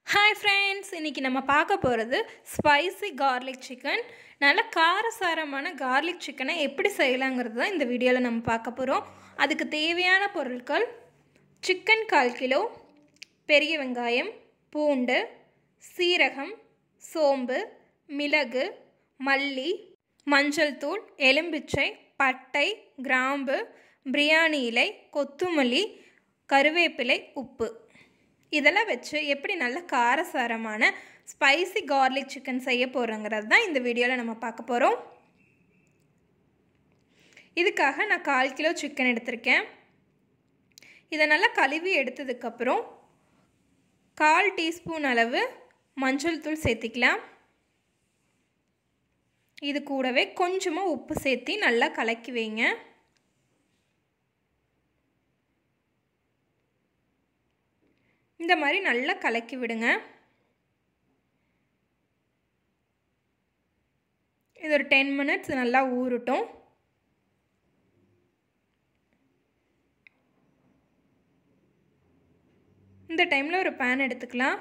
hi friends இன்றைக்கி நம்ம பார்க்க போகிறது ஸ்பைசி கார்லிக் சிக்கன் நல்ல காரசாரமான கார்லிக் சிக்கனை எப்படி செய்யலாங்கிறது தான் இந்த வீடியோவில் நம்ம பார்க்க போகிறோம் அதுக்கு தேவையான பொருட்கள் சிக்கன் கால் கிலோ பெரிய வெங்காயம் பூண்டு சீரகம் சோம்பு மிளகு மல்லி மஞ்சள் தூள் எலும்பிச்சை பட்டை கிராம்பு பிரியாணி இலை கொத்துமல்லி கருவேப்பிலை உப்பு இதெல்லாம் வச்சு எப்படி நல்ல காரசாரமான ஸ்பைசி கார்லிக் சிக்கன் செய்ய போகிறோங்கிறது தான் இந்த வீடியோவில் நம்ம பார்க்க போகிறோம் இதுக்காக நான் கால் கிலோ சிக்கன் எடுத்திருக்கேன் இதை நல்லா கழுவி எடுத்ததுக்கப்புறம் கால் டீஸ்பூன் அளவு மஞ்சள் தூள் சேர்த்திக்கலாம் இது கூடவே கொஞ்சமாக உப்பு சேர்த்தி நல்லா கலக்கி வைங்க இந்த மாதிரி நல்லா கலக்கி விடுங்க இது ஒரு டென் மினிட்ஸ் நல்லா ஊறட்டும் இந்த டைமில் ஒரு பேன் எடுத்துக்கலாம்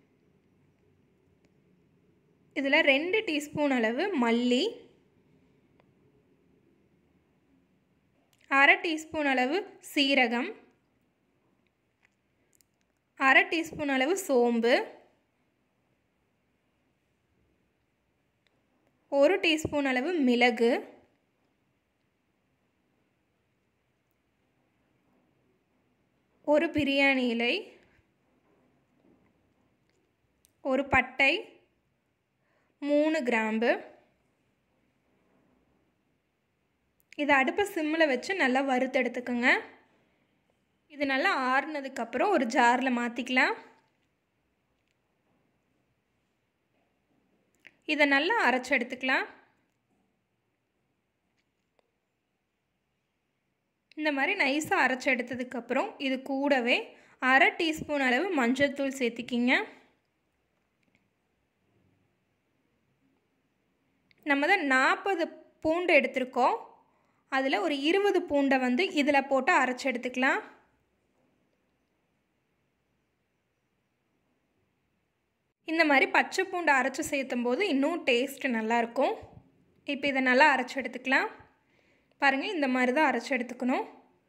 இதில் ரெண்டு டீஸ்பூன் அளவு மல்லி அரை டீஸ்பூன் அளவு சீரகம் அரை டீஸ்பூன் அளவு சோம்பு ஒரு டீஸ்பூன் அளவு மிளகு ஒரு பிரியாணி இலை ஒரு பட்டை மூணு கிராம்பு இதை அடுப்பை சிம்மில் வச்சு நல்லா வறுத்தெடுத்துக்கோங்க இது நல்லா ஆறுனதுக்கப்புறம் ஒரு ஜாரில் மாற்றிக்கலாம் இதை நல்லா அரைச்சி எடுத்துக்கலாம் இந்த மாதிரி நைஸாக அரைச்சி எடுத்ததுக்கப்புறம் இது கூடவே அரை டீஸ்பூன் அளவு மஞ்சள் தூள் சேர்த்திக்கிங்க நம்ம தான் நாற்பது பூண்டு எடுத்திருக்கோம் அதில் ஒரு இருபது பூண்டை வந்து இதில் போட்டு அரைச்சி எடுத்துக்கலாம் இந்த மாதிரி பச்சை பூண்டு அரைச்சி சேர்த்தும் போது இன்னும் டேஸ்ட் நல்லாயிருக்கும் இப்போ இதை நல்லா அரைச்சி எடுத்துக்கலாம் பாருங்கள் இந்த மாதிரி தான் அரைச்சி எடுத்துக்கணும்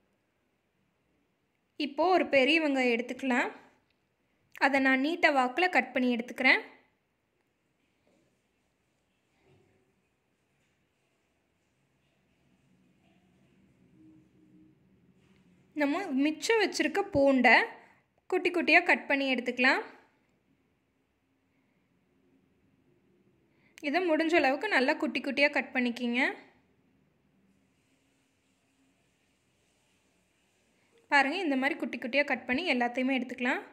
இப்போது ஒரு பெரிய வெங்காயம் எடுத்துக்கலாம் அதை நான் நீட்டாக வாக்கில் கட் பண்ணி எடுத்துக்கிறேன் நம்ம மிச்சம் வச்சுருக்க பூண்டை குட்டி குட்டியாக கட் பண்ணி எடுத்துக்கலாம் இதை முடிஞ்ச அளவுக்கு நல்லா குட்டி குட்டியாக கட் பண்ணிக்கிங்க பாருங்கள் இந்த மாதிரி குட்டி குட்டியாக கட் பண்ணி எல்லாத்தையுமே எடுத்துக்கலாம்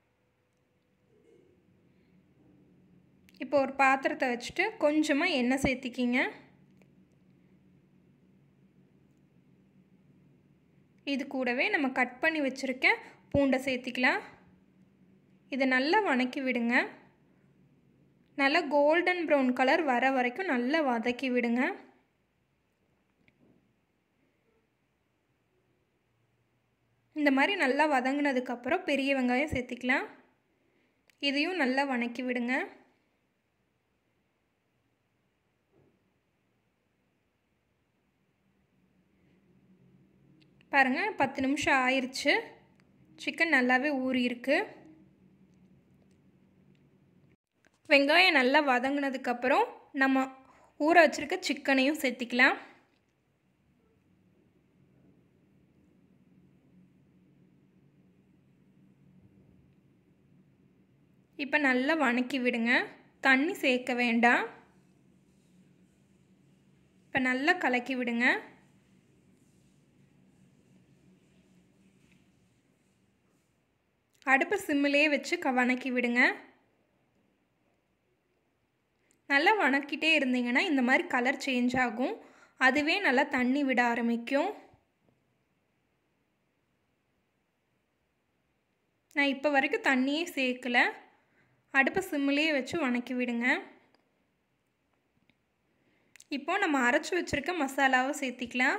இப்போ ஒரு பாத்திரத்தை வச்சுட்டு கொஞ்சமாக எண்ணெய் சேர்த்திக்கிங்க இது கூடவே நம்ம கட் பண்ணி வச்சுருக்க பூண்டை சேர்த்திக்கலாம் இதை நல்லா வணக்கி விடுங்க நல்லா கோல்டன் ப்ரௌன் கலர் வர வரைக்கும் நல்லா வதக்கி விடுங்க இந்த மாதிரி நல்லா வதங்கினதுக்கப்புறம் பெரிய வெங்காயம் சேர்த்திக்கலாம் இதையும் நல்லா வணக்கி விடுங்க பாருங்கள் பத்து நிமிஷம் ஆயிடுச்சு சிக்கன் நல்லாவே ஊறி இருக்குது வெங்காயம் நல்லா வதங்கினதுக்கப்புறம் நம்ம ஊற வச்சுருக்க சிக்கனையும் சேர்த்திக்கலாம் இப்போ நல்லா வணக்கி விடுங்க தண்ணி சேர்க்க வேண்டாம் இப்போ நல்லா கலக்கி விடுங்க அடுப்பை சிம்மிலேயே வச்சு க வணக்கி விடுங்க நல்லா வணக்கிட்டே இருந்தீங்கன்னா இந்த மாதிரி கலர் சேஞ்ச் ஆகும் அதுவே நல்லா தண்ணி விட ஆரம்பிக்கும் நான் இப்போ வரைக்கும் தண்ணியே சேர்க்கல அடுப்பை சிம்மிலேயே வச்சு வணக்கி விடுங்க இப்போது நம்ம அரைச்சி வச்சுருக்க மசாலாவை சேர்த்திக்கலாம்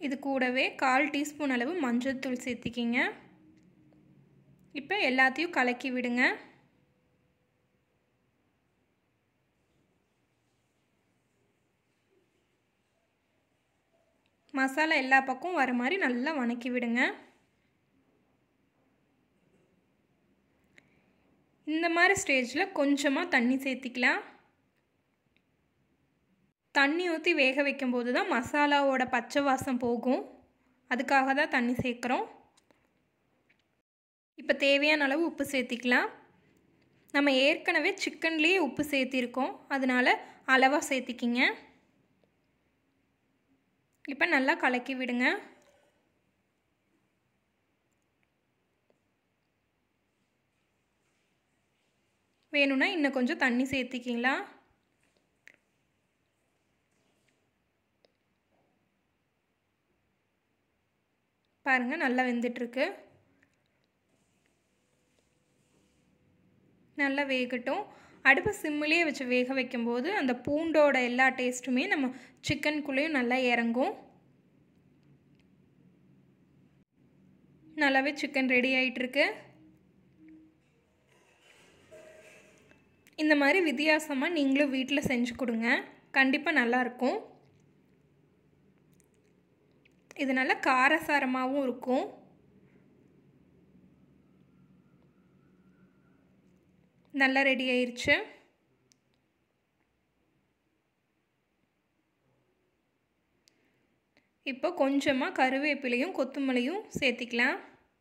இது கூடவே கால் டீஸ்பூன் அளவு மஞ்சள் தூள் சேர்த்திக்கிங்க இப்போ எல்லாத்தையும் கலக்கி விடுங்க மசாலா எல்லா பக்கம் வர மாதிரி நல்லா வணக்கி விடுங்க இந்த மாதிரி ஸ்டேஜில் கொஞ்சமாக தண்ணி சேர்த்திக்கலாம் தண்ணி ஊற்றி வேக வைக்கும்போது தான் மசாலாவோட பச்சை வாசம் போகும் அதுக்காக தான் தண்ணி சேர்க்குறோம் இப்போ தேவையான அளவு உப்பு சேர்த்திக்கலாம் நம்ம ஏற்கனவே சிக்கன்லேயே உப்பு சேர்த்திருக்கோம் அதனால் அளவாக சேர்த்திக்கிங்க இப்போ நல்லா கலக்கி விடுங்க வேணும்னா இன்னும் கொஞ்சம் தண்ணி சேர்த்திக்கிங்களா பாருங்கள் நல்லா வெந்துட்டுருக்கு நல்லா வேகட்டும் அடுப்பு சிம்மிலேயே வச்சு வேக வைக்கும்போது அந்த பூண்டோட எல்லா டேஸ்ட்டுமே நம்ம சிக்கனுக்குள்ளேயும் நல்லா இறங்கும் நல்லாவே சிக்கன் ரெடி ஆகிட்டுருக்கு இந்த மாதிரி வித்தியாசமாக நீங்களும் வீட்டில் செஞ்சு கொடுங்க கண்டிப்பாக நல்லாயிருக்கும் இது நல்லா காரசாரமாகவும் இருக்கும் நல்லா ரெடி ஆயிடுச்சு இப்போ கொஞ்சமாக கருவேப்பிலையும் கொத்தமல்லியும் சேர்த்திக்கலாம்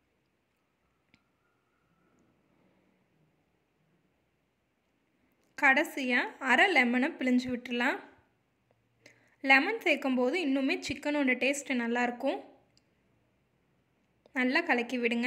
கடைசியாக அரை லெமனை பிழிஞ்சு விட்டுடலாம் லெமன் சேர்க்கும்போது இன்னுமே சிக்கனோட டேஸ்ட்டு நல்லாயிருக்கும் நல்லா கலக்கி விடுங்க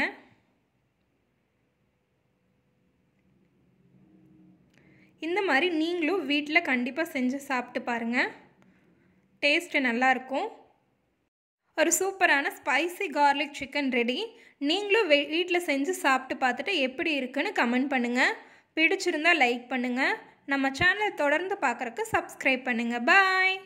இந்த மாதிரி நீங்களும் வீட்டில் கண்டிப்பாக செஞ்சு சாப்பிட்டு பாருங்கள் டேஸ்ட்டு நல்லாயிருக்கும் ஒரு சூப்பரான ஸ்பைசி கார்லிக் சிக்கன் ரெடி நீங்களும் வெ வீட்டில் செஞ்சு சாப்பிட்டு பார்த்துட்டு எப்படி இருக்குன்னு கமெண்ட் பண்ணுங்கள் பிடிச்சிருந்தா லைக் பண்ணுங்கள் நம்ம சேனலை தொடர்ந்து பார்க்குறக்கு சப்ஸ்கிரைப் பண்ணுங்கள் பாய்